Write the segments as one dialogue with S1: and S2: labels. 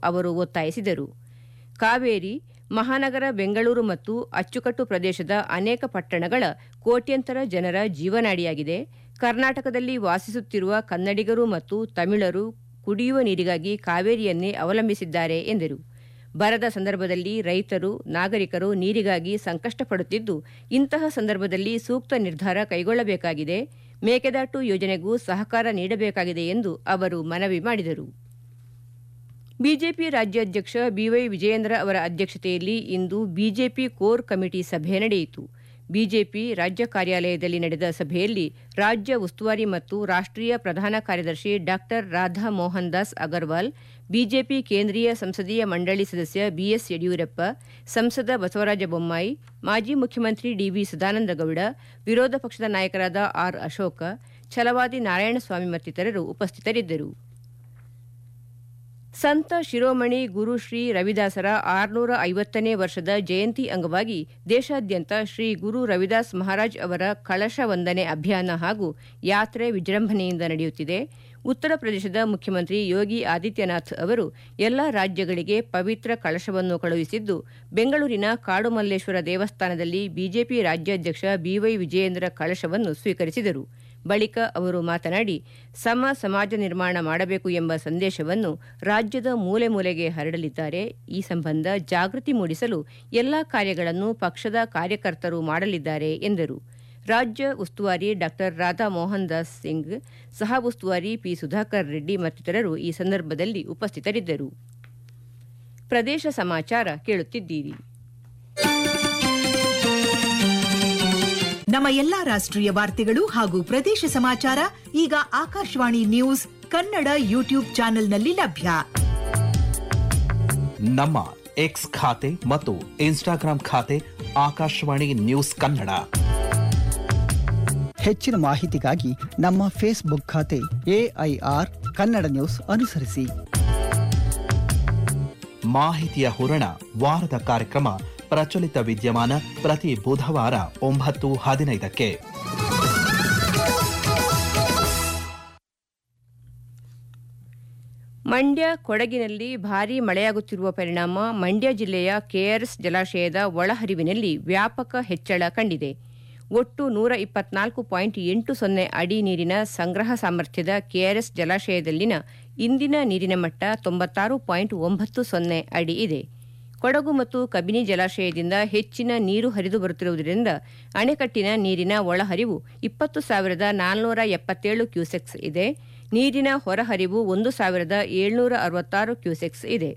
S1: ಅವರು ಒತ್ತಾಯಿಸಿದರು ಕಾವೇರಿ ಮಹಾನಗರ ಬೆಂಗಳೂರು ಮತ್ತು ಅಚ್ಚುಕಟ್ಟು ಪ್ರದೇಶದ ಅನೇಕ ಪಟ್ಟಣಗಳ ಕೋಟ್ಯಂತರ ಜನರ ಜೀವನಾಡಿಯಾಗಿದೆ ಕರ್ನಾಟಕದಲ್ಲಿ ವಾಸಿಸುತ್ತಿರುವ ಕನ್ನಡಿಗರು ಮತ್ತು ತಮಿಳರು ಕುಡಿಯುವ ನೀರಿಗಾಗಿ ಕಾವೇರಿಯನ್ನೇ ಅವಲಂಬಿಸಿದ್ದಾರೆ ಎಂದರು ಬರದ ಸಂದರ್ಭದಲ್ಲಿ ರೈತರು ನಾಗರಿಕರು ನೀರಿಗಾಗಿ ಸಂಕಷ್ಟಪಡುತ್ತಿದ್ದು ಇಂತಹ ಸಂದರ್ಭದಲ್ಲಿ ಸೂಕ್ತ ನಿರ್ಧಾರ ಕೈಗೊಳ್ಳಬೇಕಾಗಿದೆ ಮೇಕೆದಾಟು ಯೋಜನೆಗೂ ಸಹಕಾರ ನೀಡಬೇಕಾಗಿದೆ ಎಂದು ಅವರು ಮನವಿ ಮಾಡಿದರು ಬಿಜೆಪಿ ರಾಜ್ಯಾಧ್ಯಕ್ಷ ಬಿವೈ ವಿಜಯೇಂದ್ರ ಅವರ ಅಧ್ಯಕ್ಷತೆಯಲ್ಲಿ ಇಂದು ಬಿಜೆಪಿ ಕೋರ್ ಕಮಿಟಿ ಸಭೆ ನಡೆಯಿತು ಬಿಜೆಪಿ ರಾಜ್ಯ ಕಾರ್ಯಾಲಯದಲ್ಲಿ ನಡೆದ ಸಭೆಯಲ್ಲಿ ರಾಜ್ಯ ಉಸ್ತುವಾರಿ ಮತ್ತು ರಾಷ್ಟ್ರೀಯ ಪ್ರಧಾನ ಕಾರ್ಯದರ್ಶಿ ಡಾ ರಾಧಾ ಮೋಹನ್ ದಾಸ್ ಅಗರ್ವಾಲ್ ಬಿಜೆಪಿ ಕೇಂದ್ರೀಯ ಸಂಸದೀಯ ಮಂಡಳಿ ಸದಸ್ಯ ಬಿಎಸ್ ಯಡಿಯೂರಪ್ಪ ಸಂಸದ ಬಸವರಾಜ ಬೊಮ್ಮಾಯಿ ಮಾಜಿ ಮುಖ್ಯಮಂತ್ರಿ ಡಿವಿ ಸದಾನಂದಗೌಡ ವಿರೋಧ ಪಕ್ಷದ ನಾಯಕರಾದ ಆರ್ ಅಶೋಕ ಛಲವಾದಿ ನಾರಾಯಣಸ್ವಾಮಿ ಮತ್ತಿತರರು ಉಪಸ್ಥಿತರಿದ್ದರು ಸಂತ ಶಿರೋಮಣಿ ಗುರು ಶ್ರೀ ರವಿದಾಸರ ಆರುನೂರ ಐವತ್ತನೇ ವರ್ಷದ ಜಯಂತಿ ಅಂಗವಾಗಿ ದೇಶಾದ್ಯಂತ ಶ್ರೀ ಗುರು ರವಿದಾಸ್ ಮಹಾರಾಜ್ ಅವರ ಕಳಶ ವಂದನೆ ಅಭಿಯಾನ ಹಾಗೂ ಯಾತ್ರೆ ವಿಜೃಂಭಣೆಯಿಂದ ನಡೆಯುತ್ತಿದೆ ಉತ್ತರ ಪ್ರದೇಶದ ಮುಖ್ಯಮಂತ್ರಿ ಯೋಗಿ ಆದಿತ್ಯನಾಥ್ ಅವರು ಎಲ್ಲ ರಾಜ್ಯಗಳಿಗೆ ಪವಿತ್ರ ಕಳಶವನ್ನು ಕಳುಹಿಸಿದ್ದು ಬೆಂಗಳೂರಿನ ಕಾಡುಮಲ್ಲೇಶ್ವರ ದೇವಸ್ಥಾನದಲ್ಲಿ ಬಿಜೆಪಿ ರಾಜ್ಯಾಧ್ಯಕ್ಷ ಬಿವೈ ವಿಜಯೇಂದ್ರ ಕಳಶವನ್ನು ಸ್ವೀಕರಿಸಿದರು ಬಳಿಕ ಅವರು ಮಾತನಾಡಿ ಸಮ ಸಮಾಜ ನಿರ್ಮಾಣ ಮಾಡಬೇಕು ಎಂಬ ಸಂದೇಶವನ್ನು ರಾಜ್ಯದ ಮೂಲೆ ಮೂಲೆಗೆ ಹರಡಲಿದ್ದಾರೆ ಈ ಸಂಬಂಧ ಜಾಗೃತಿ ಮೂಡಿಸಲು ಎಲ್ಲಾ ಕಾರ್ಯಗಳನ್ನು ಪಕ್ಷದ ಕಾರ್ಯಕರ್ತರು ಮಾಡಲಿದ್ದಾರೆ ಎಂದರು ರಾಜ್ಯ ಉಸ್ತುವಾರಿ ಡಾ ರಾಧಾ ಮೋಹನ್ ದಾಸ್ ಸಿಂಗ್ ಸಹ ಉಸ್ತುವಾರಿ ಪಿ ಸುಧಾಕರ್ ರೆಡ್ಡಿ ಮತ್ತಿತರರು ಈ ಸಂದರ್ಭದಲ್ಲಿ ಉಪಸ್ಥಿತರಿದ್ದರು ಪ್ರದೇಶ ಸಮಾಚಾರ ಕೇಳುತ್ತಿದ್ದೀರಿ
S2: ನಮ್ಮ ಎಲ್ಲಾ ರಾಷ್ಟ್ರೀಯ ವಾರ್ತೆಗಳು ಹಾಗೂ ಪ್ರದೇಶ ಸಮಾಚಾರ ಈಗ ಆಕಾಶವಾಣಿ ನ್ಯೂಸ್ ಕನ್ನಡ ಯೂಟ್ಯೂಬ್ ಚಾನೆಲ್ನಲ್ಲಿ ಲಭ್ಯ
S3: ನಮ್ಮ ಎಕ್ಸ್ ಖಾತೆ ಮತ್ತು ಇನ್ಸ್ಟಾಗ್ರಾಂ ಖಾತೆ ಆಕಾಶವಾಣಿ ನ್ಯೂಸ್ ಕನ್ನಡ
S4: ಹೆಚ್ಚಿನ ಮಾಹಿತಿಗಾಗಿ ನಮ್ಮ ಫೇಸ್ಬುಕ್ ಖಾತೆ ಎಐಆರ್ ಕನ್ನಡ ನ್ಯೂಸ್ ಅನುಸರಿಸಿ
S3: ಮಾಹಿತಿಯ ಹೂರಣ ವಾರದ ಕಾರ್ಯಕ್ರಮ ಪ್ರಚಲಿತ ವಿದ್ಯಮಾನ ಪ್ರತಿ ಬುಧವಾರ ಒಂಬತ್ತು ಹದಿನೈದಕ್ಕೆ
S1: ಮಂಡ್ಯ ಕೊಡಗಿನಲ್ಲಿ ಭಾರೀ ಮಳೆಯಾಗುತ್ತಿರುವ ಪರಿಣಾಮ ಮಂಡ್ಯ ಜಿಲ್ಲೆಯ ಕೆಆರ್ಎಸ್ ಜಲಾಶಯದ ಒಳಹರಿವಿನಲ್ಲಿ ವ್ಯಾಪಕ ಹೆಚ್ಚಳ ಕಂಡಿದೆ ಒಟ್ಟು ನೂರ ಇಪ್ಪತ್ನಾಲ್ಕು ಪಾಯಿಂಟ್ ಎಂಟು ಸೊನ್ನೆ ಅಡಿ ನೀರಿನ ಸಂಗ್ರಹ ಸಾಮರ್ಥ್ಯದ ಕೆಆರ್ಎಸ್ ಜಲಾಶಯದಲ್ಲಿನ ಇಂದಿನ ನೀರಿನ ಮಟ್ಟ ತೊಂಬತ್ತಾರು ಪಾಯಿಂಟ್ ಒಂಬತ್ತು ಸೊನ್ನೆ ಅಡಿ ಇದೆ ಕೊಡಗು ಮತ್ತು ಕಬಿನಿ ಜಲಾಶಯದಿಂದ ಹೆಚ್ಚಿನ ನೀರು ಹರಿದು ಬರುತ್ತಿರುವುದರಿಂದ ಅಣೆಕಟ್ಟಿನ ನೀರಿನ ಒಳಹರಿವು ಇಪ್ಪತ್ತು ಸಾವಿರದ ನಾಲ್ನೂರ ಎಪ್ಪತ್ತೇಳು ಕ್ಯೂಸೆಕ್ಸ್ ಇದೆ ನೀರಿನ ಹೊರಹರಿವು ಒಂದು ಸಾವಿರದ ಏಳ್ನೂರ ಅರವತ್ತಾರು ಕ್ಯೂಸೆಕ್ಸ್ ಇದೆ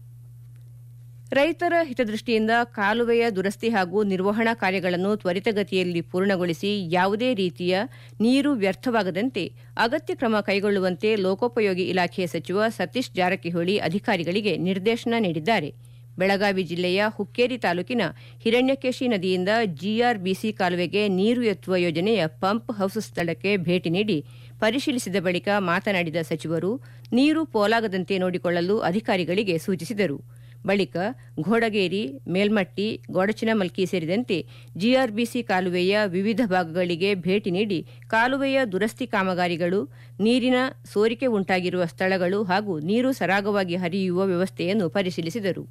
S1: ರೈತರ ಹಿತದೃಷ್ಟಿಯಿಂದ ಕಾಲುವೆಯ ದುರಸ್ತಿ ಹಾಗೂ ನಿರ್ವಹಣಾ ಕಾರ್ಯಗಳನ್ನು ತ್ವರಿತಗತಿಯಲ್ಲಿ ಪೂರ್ಣಗೊಳಿಸಿ ಯಾವುದೇ ರೀತಿಯ ನೀರು ವ್ಯರ್ಥವಾಗದಂತೆ ಅಗತ್ಯ ಕ್ರಮ ಕೈಗೊಳ್ಳುವಂತೆ ಲೋಕೋಪಯೋಗಿ ಇಲಾಖೆ ಸಚಿವ ಸತೀಶ್ ಜಾರಕಿಹೊಳಿ ಅಧಿಕಾರಿಗಳಿಗೆ ನಿರ್ದೇಶನ ನೀಡಿದ್ದಾರೆ ಬೆಳಗಾವಿ ಜಿಲ್ಲೆಯ ಹುಕ್ಕೇರಿ ತಾಲೂಕಿನ ಹಿರಣ್ಯಕೇಶಿ ನದಿಯಿಂದ ಜಿಆರ್ಬಿಸಿ ಕಾಲುವೆಗೆ ನೀರು ಎತ್ತುವ ಯೋಜನೆಯ ಪಂಪ್ ಹೌಸ್ ಸ್ಥಳಕ್ಕೆ ಭೇಟಿ ನೀಡಿ ಪರಿಶೀಲಿಸಿದ ಬಳಿಕ ಮಾತನಾಡಿದ ಸಚಿವರು ನೀರು ಪೋಲಾಗದಂತೆ ನೋಡಿಕೊಳ್ಳಲು ಅಧಿಕಾರಿಗಳಿಗೆ ಸೂಚಿಸಿದರು ಬಳಿಕ ಘೋಡಗೇರಿ ಮೇಲ್ಮಟ್ಟಿ ಗೋಡಚಿನಮಲ್ಕಿ ಸೇರಿದಂತೆ ಜಿಆರ್ಬಿಸಿ ಕಾಲುವೆಯ ವಿವಿಧ ಭಾಗಗಳಿಗೆ ಭೇಟಿ ನೀಡಿ ಕಾಲುವೆಯ ದುರಸ್ತಿ ಕಾಮಗಾರಿಗಳು ನೀರಿನ ಸೋರಿಕೆ ಉಂಟಾಗಿರುವ ಸ್ಥಳಗಳು ಹಾಗೂ ನೀರು ಸರಾಗವಾಗಿ ಹರಿಯುವ ವ್ಯವಸ್ಥೆಯನ್ನು ಪರಿಶೀಲಿಸಿದರು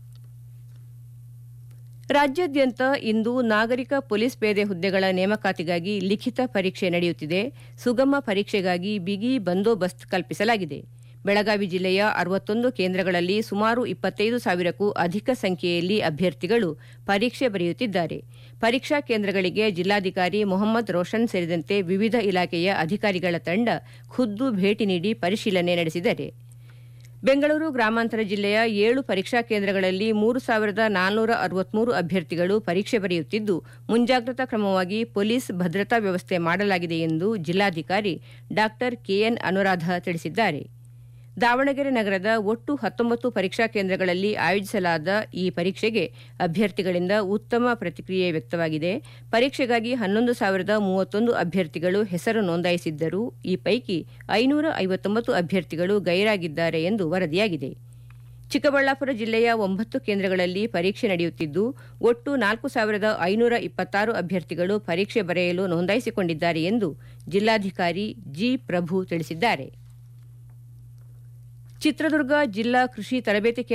S1: ರಾಜ್ಯಾದ್ಯಂತ ಇಂದು ನಾಗರಿಕ ಪೊಲೀಸ್ ಪೇದೆ ಹುದ್ದೆಗಳ ನೇಮಕಾತಿಗಾಗಿ ಲಿಖಿತ ಪರೀಕ್ಷೆ ನಡೆಯುತ್ತಿದೆ ಸುಗಮ ಪರೀಕ್ಷೆಗಾಗಿ ಬಿಗಿ ಬಂದೋಬಸ್ತ್ ಕಲ್ಪಿಸಲಾಗಿದೆ ಬೆಳಗಾವಿ ಜಿಲ್ಲೆಯ ಅರವತ್ತೊಂದು ಕೇಂದ್ರಗಳಲ್ಲಿ ಸುಮಾರು ಇಪ್ಪತ್ತೈದು ಸಾವಿರಕ್ಕೂ ಅಧಿಕ ಸಂಖ್ಯೆಯಲ್ಲಿ ಅಭ್ಯರ್ಥಿಗಳು ಪರೀಕ್ಷೆ ಬರೆಯುತ್ತಿದ್ದಾರೆ ಪರೀಕ್ಷಾ ಕೇಂದ್ರಗಳಿಗೆ ಜಿಲ್ಲಾಧಿಕಾರಿ ಮೊಹಮ್ಮದ್ ರೋಷನ್ ಸೇರಿದಂತೆ ವಿವಿಧ ಇಲಾಖೆಯ ಅಧಿಕಾರಿಗಳ ತಂಡ ಖುದ್ದು ಭೇಟಿ ನೀಡಿ ಪರಿಶೀಲನೆ ನಡೆಸಿದ್ದಾರೆ ಬೆಂಗಳೂರು ಗ್ರಾಮಾಂತರ ಜಿಲ್ಲೆಯ ಏಳು ಪರೀಕ್ಷಾ ಕೇಂದ್ರಗಳಲ್ಲಿ ಮೂರು ಸಾವಿರದ ನಾಲ್ನೂರ ಅರವತ್ಮೂರು ಅಭ್ಯರ್ಥಿಗಳು ಪರೀಕ್ಷೆ ಬರೆಯುತ್ತಿದ್ದು ಮುಂಜಾಗ್ರತಾ ಕ್ರಮವಾಗಿ ಪೊಲೀಸ್ ಭದ್ರತಾ ವ್ಯವಸ್ಥೆ ಮಾಡಲಾಗಿದೆ ಎಂದು ಜಿಲ್ಲಾಧಿಕಾರಿ ಡಾ ಕೆಎನ್ ಅನುರಾಧ ತಿಳಿಸಿದ್ದಾರೆ ದಾವಣಗೆರೆ ನಗರದ ಒಟ್ಟು ಹತ್ತೊಂಬತ್ತು ಪರೀಕ್ಷಾ ಕೇಂದ್ರಗಳಲ್ಲಿ ಆಯೋಜಿಸಲಾದ ಈ ಪರೀಕ್ಷೆಗೆ ಅಭ್ಯರ್ಥಿಗಳಿಂದ ಉತ್ತಮ ಪ್ರತಿಕ್ರಿಯೆ ವ್ಯಕ್ತವಾಗಿದೆ ಪರೀಕ್ಷೆಗಾಗಿ ಹನ್ನೊಂದು ಸಾವಿರದ ಮೂವತ್ತೊಂದು ಅಭ್ಯರ್ಥಿಗಳು ಹೆಸರು ನೋಂದಾಯಿಸಿದ್ದರೂ ಈ ಪೈಕಿ ಐನೂರ ಐವತ್ತೊಂಬತ್ತು ಅಭ್ಯರ್ಥಿಗಳು ಗೈರಾಗಿದ್ದಾರೆ ಎಂದು ವರದಿಯಾಗಿದೆ ಚಿಕ್ಕಬಳ್ಳಾಪುರ ಜಿಲ್ಲೆಯ ಒಂಬತ್ತು ಕೇಂದ್ರಗಳಲ್ಲಿ ಪರೀಕ್ಷೆ ನಡೆಯುತ್ತಿದ್ದು ಒಟ್ಟು ನಾಲ್ಕು ಸಾವಿರದ ಐನೂರ ಇಪ್ಪತ್ತಾರು ಅಭ್ಯರ್ಥಿಗಳು ಪರೀಕ್ಷೆ ಬರೆಯಲು ನೋಂದಾಯಿಸಿಕೊಂಡಿದ್ದಾರೆ ಎಂದು ಜಿಲ್ಲಾಧಿಕಾರಿ ಜಿ ಪ್ರಭು ತಿಳಿಸಿದ್ದಾರೆ ಚಿತ್ರದುರ್ಗ ಜಿಲ್ಲಾ ಕೃಷಿ ತರಬೇತಿ